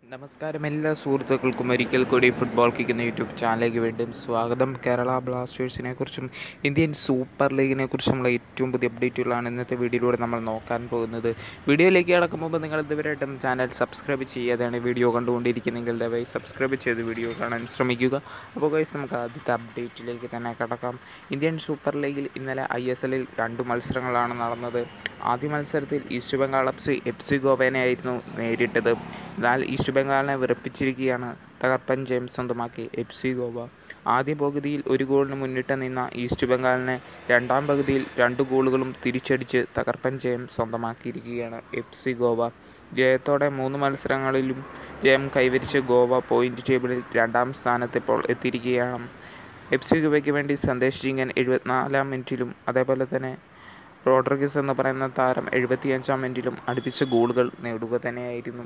നമസ്കാരം എല്ലാ സുഹൃത്തുക്കൾക്കും ഒരിക്കൽ കൂടി ഫുട്ബോൾ കിക്കുന്ന യൂട്യൂബ് ചാനലിലേക്ക് വീണ്ടും സ്വാഗതം കേരള ബ്ലാസ്റ്റേഴ്സിനെ കുറിച്ചും ഇന്ത്യൻ സൂപ്പർ ലീഗിനെ കുറിച്ചുമുള്ള ഏറ്റവും പുതിയ അപ്ഡേറ്റുകളാണ് ഇന്നത്തെ വീഡിയോയിലൂടെ നമ്മൾ നോക്കാൻ പോകുന്നത് വീഡിയോയിലേക്ക് കടക്കും മുമ്പ് നിങ്ങൾ ഇതുവരെയായിട്ടും ചാനൽ സബ്സ്ക്രൈബ് ചെയ്യാതെയാണ് വീഡിയോ കണ്ടുകൊണ്ടിരിക്കുന്നെങ്കിൽ ദയവായി സബ്സ്ക്രൈബ് ചെയ്ത് വീഡിയോ കാണാൻ ശ്രമിക്കുക അപ്പോൾ ഗൈസ് നമുക്ക് ആദ്യത്തെ അപ്ഡേറ്റിലേക്ക് തന്നെ കടക്കാം ഇന്ത്യൻ സൂപ്പർ ലീഗിൽ ഇന്നലെ ഐ എസ് എല്ലിൽ രണ്ട് മത്സരങ്ങളാണ് നടന്നത് ആദ്യ മത്സരത്തിൽ East Bengal F C F C ഗോവനെയായിരുന്നു നേരിട്ടത് എന്നാൽ ഈസ്റ്റ് ബംഗാളിനെ വിറപ്പിച്ചിരിക്കുകയാണ് തകർപ്പൻ ജെയിംസ് സ്വന്തമാക്കി എഫ് സി ഗോവ ആദ്യ പകുതിയിൽ ഒരു ഗോളിന് മുന്നിട്ട് നിന്ന ഈസ്റ്റ് ബംഗാളിനെ രണ്ടാം പകുതിയിൽ രണ്ട് ഗോളുകളും തിരിച്ചടിച്ച് തകർപ്പൻ ജയം സ്വന്തമാക്കിയിരിക്കുകയാണ് എഫ് സി ഗോവ ജയത്തോടെ മൂന്ന് മത്സരങ്ങളിലും ജയം കൈവരിച്ച് ഗോവ പോയിന്റ് ടേബിളിൽ രണ്ടാം സ്ഥാനത്ത് ഇപ്പോൾ എത്തിയിരിക്കുകയാണ് എഫ് സി ഗോവയ്ക്ക് വേണ്ടി സന്ദേശ് ജിങ്ങൻ എഴുപത്തിനാലാം മിനിറ്റിലും അതേപോലെ തന്നെ റോഡ്രിഗസ് എന്ന് പറയുന്ന താരം എഴുപത്തിയഞ്ചാം മിനിറ്റിലും അടുപ്പിച്ച ഗോളുകൾ നേടുക തന്നെയായിരുന്നു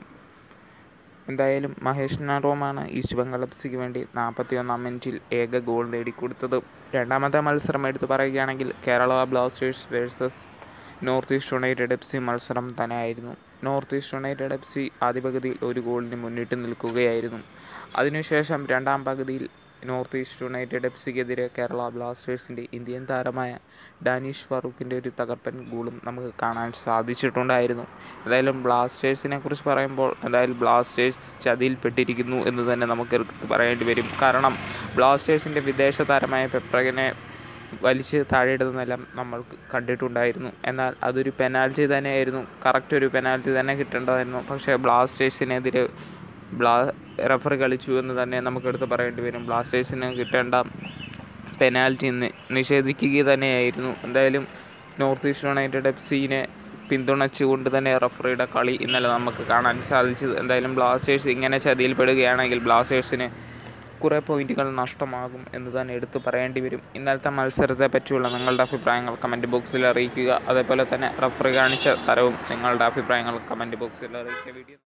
എന്തായാലും മഹേഷ് നാറോമാണ് ഈസ്റ്റ് ബംഗാൾ എഫ് സിക്ക് വേണ്ടി നാൽപ്പത്തി ഒന്നാം മിനിറ്റിൽ ഏക ഗോൾ നേടിക്കൊടുത്തത് രണ്ടാമത്തെ മത്സരം എടുത്തു പറയുകയാണെങ്കിൽ Kerala Blasters versus North East United F C മത്സരം തന്നെയായിരുന്നു North East United F C ആദ്യ പകുതിയിൽ ഒരു ഗോളിന് മുന്നിട്ട് നിൽക്കുകയായിരുന്നു അതിനുശേഷം രണ്ടാം പകുതിയിൽ നോർത്ത് ഈസ്റ്റ് യുണൈറ്റഡ് എഫ് സിക്കെതിരെ കേരള ബ്ലാസ്റ്റേഴ്സിൻ്റെ ഇന്ത്യൻ താരമായ ഡാനിഷ് ഫറൂഖിൻ്റെ ഒരു തകർപ്പൻ ഗോളും നമുക്ക് കാണാൻ സാധിച്ചിട്ടുണ്ടായിരുന്നു എന്തായാലും ബ്ലാസ്റ്റേഴ്സിനെ കുറിച്ച് പറയുമ്പോൾ എന്തായാലും ബ്ലാസ്റ്റേഴ്സ് ചതിയിൽപ്പെട്ടിരിക്കുന്നു എന്ന് തന്നെ നമുക്ക് എടുത്ത് പറയേണ്ടി വരും കാരണം ബ്ലാസ്റ്റേഴ്സിൻ്റെ വിദേശ താരമായ പെപ്രകനെ വലിച്ച് താഴെയിടുന്നതെല്ലാം നമ്മൾ കണ്ടിട്ടുണ്ടായിരുന്നു എന്നാൽ അതൊരു പെനാൽറ്റി തന്നെയായിരുന്നു കറക്റ്റ് ഒരു പെനാൽറ്റി തന്നെ കിട്ടേണ്ടതായിരുന്നു പക്ഷേ ബ്ലാസ്റ്റേഴ്സിനെതിരെ ബ്ലാ റഫറി കളിച്ചു എന്ന് തന്നെ നമുക്കെടുത്ത് പറയേണ്ടി വരും ബ്ലാസ്റ്റേഴ്സിന് കിട്ടേണ്ട പെനാൽറ്റി നിഷേധിക്കുക തന്നെയായിരുന്നു എന്തായാലും നോർത്ത് ഈസ്റ്റ് യുണൈറ്റഡ് എഫ് സിനെ പിന്തുണച്ചുകൊണ്ട് തന്നെ റഫറിയുടെ കളി ഇന്നലെ നമുക്ക് കാണാൻ സാധിച്ചത് എന്തായാലും ബ്ലാസ്റ്റേഴ്സ് ഇങ്ങനെ ചതിയിൽപ്പെടുകയാണെങ്കിൽ ബ്ലാസ്റ്റേഴ്സിന് കുറേ പോയിന്റുകൾ നഷ്ടമാകും എന്ന് തന്നെ എടുത്തു പറയേണ്ടി വരും ഇന്നലത്തെ മത്സരത്തെ പറ്റിയുള്ള നിങ്ങളുടെ അഭിപ്രായങ്ങൾ കമൻറ്റ് ബോക്സിൽ അറിയിക്കുക അതേപോലെ തന്നെ റഫറി കാണിച്ച തരവും നിങ്ങളുടെ അഭിപ്രായങ്ങൾ കമൻറ്റ് ബോക്സിൽ അറിയിക്കുക വീഡിയോ